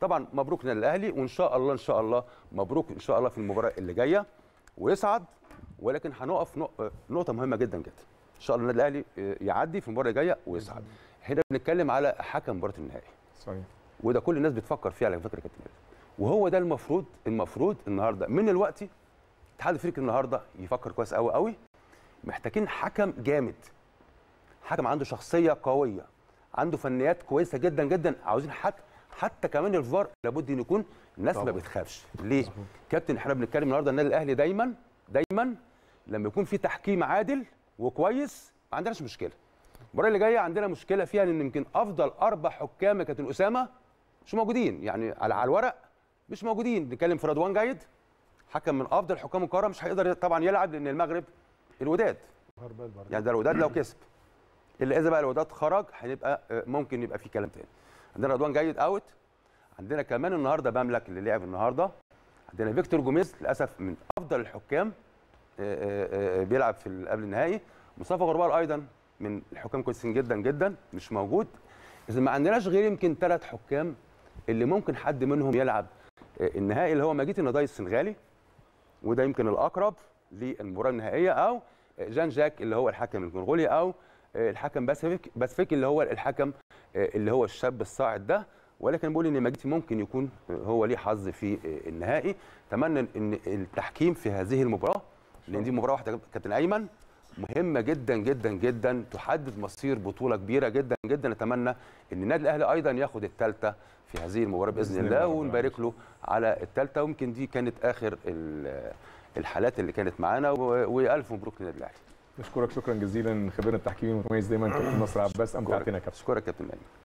طبعا مبروك للنادي الاهلي وان شاء الله ان شاء الله مبروك ان شاء الله في المباراه اللي جايه ويصعد ولكن هنقف نق- نقطه مهمه جدا جدا ان شاء الله النادي الاهلي يعدي في المباراه اللي جايه ويصعد هنا بنتكلم على حكم مباراه النهائي صحيح وده كل الناس بتفكر فيه على فكره يا كابتن ماجد. وهو ده المفروض المفروض النهارده من الوقت الاتحاد الافريقي النهارده يفكر كويس قوي قوي محتاجين حكم جامد حكم عنده شخصيه قويه عنده فنيات كويسه جدا جدا عاوزين حتى حتى كمان الفار لابد ان يكون الناس ما طبعا. بتخافش ليه كابتن احنا بنتكلم النهارده النادي الاهلي دايما دايما لما يكون في تحكيم عادل وكويس ما عندناش مشكله المباراه اللي جايه عندنا مشكله فيها ان يمكن افضل اربع حكام يا كابتن اسامه مش موجودين يعني على على الورق مش موجودين نتكلم في رضوان جيد حكم من افضل حكام القاره مش هيقدر طبعا يلعب لان المغرب الوداد هربان برضه. يعني ده الوداد لو كسب الا اذا بقى الوداد خرج هنبقى آه، ممكن يبقى في كلام تاني عندنا رضوان جيد اوت عندنا كمان النهارده بملك اللي لعب النهارده عندنا فيكتور جوميز للاسف من افضل الحكام آه، آه، آه، بيلعب في ال- قبل النهائي مصطفى غربال ايضا من الحكام كويسين جدا جدا مش موجود اذا ما عندناش غير يمكن ثلاث حكام اللي ممكن حد منهم يلعب آه، النهائي اللي هو مجيد النضاي السنغالي وده يمكن الاقرب للمباراه النهائيه او جان جاك اللي هو الحكم الكونغولي او الحكم باسفيك باسفيك اللي هو الحكم اللي هو الشاب الصاعد ده ولكن بقول ان مجدي ممكن يكون هو ليه حظ في النهائي اتمنى ان التحكيم في هذه المباراه لان دي مباراه واحده كابتن ايمن مهمه جدا جدا جدا تحدد مصير بطوله كبيره جدا جدا نتمنى ان النادي الاهلي ايضا ياخد الثالثه في هذه المباراه باذن بإذن الله الله. ونبارك له على الثالثه ويمكن دي كانت اخر ال- الحالات اللي كانت معانا و- والف مبروك للنادي الاهلي نشكرك شكرا جزيلا خبيرنا التحكيمي المتميز دايما كابتن نصر عباس امتعتنا يا كابتن اشكرك كابتن مالك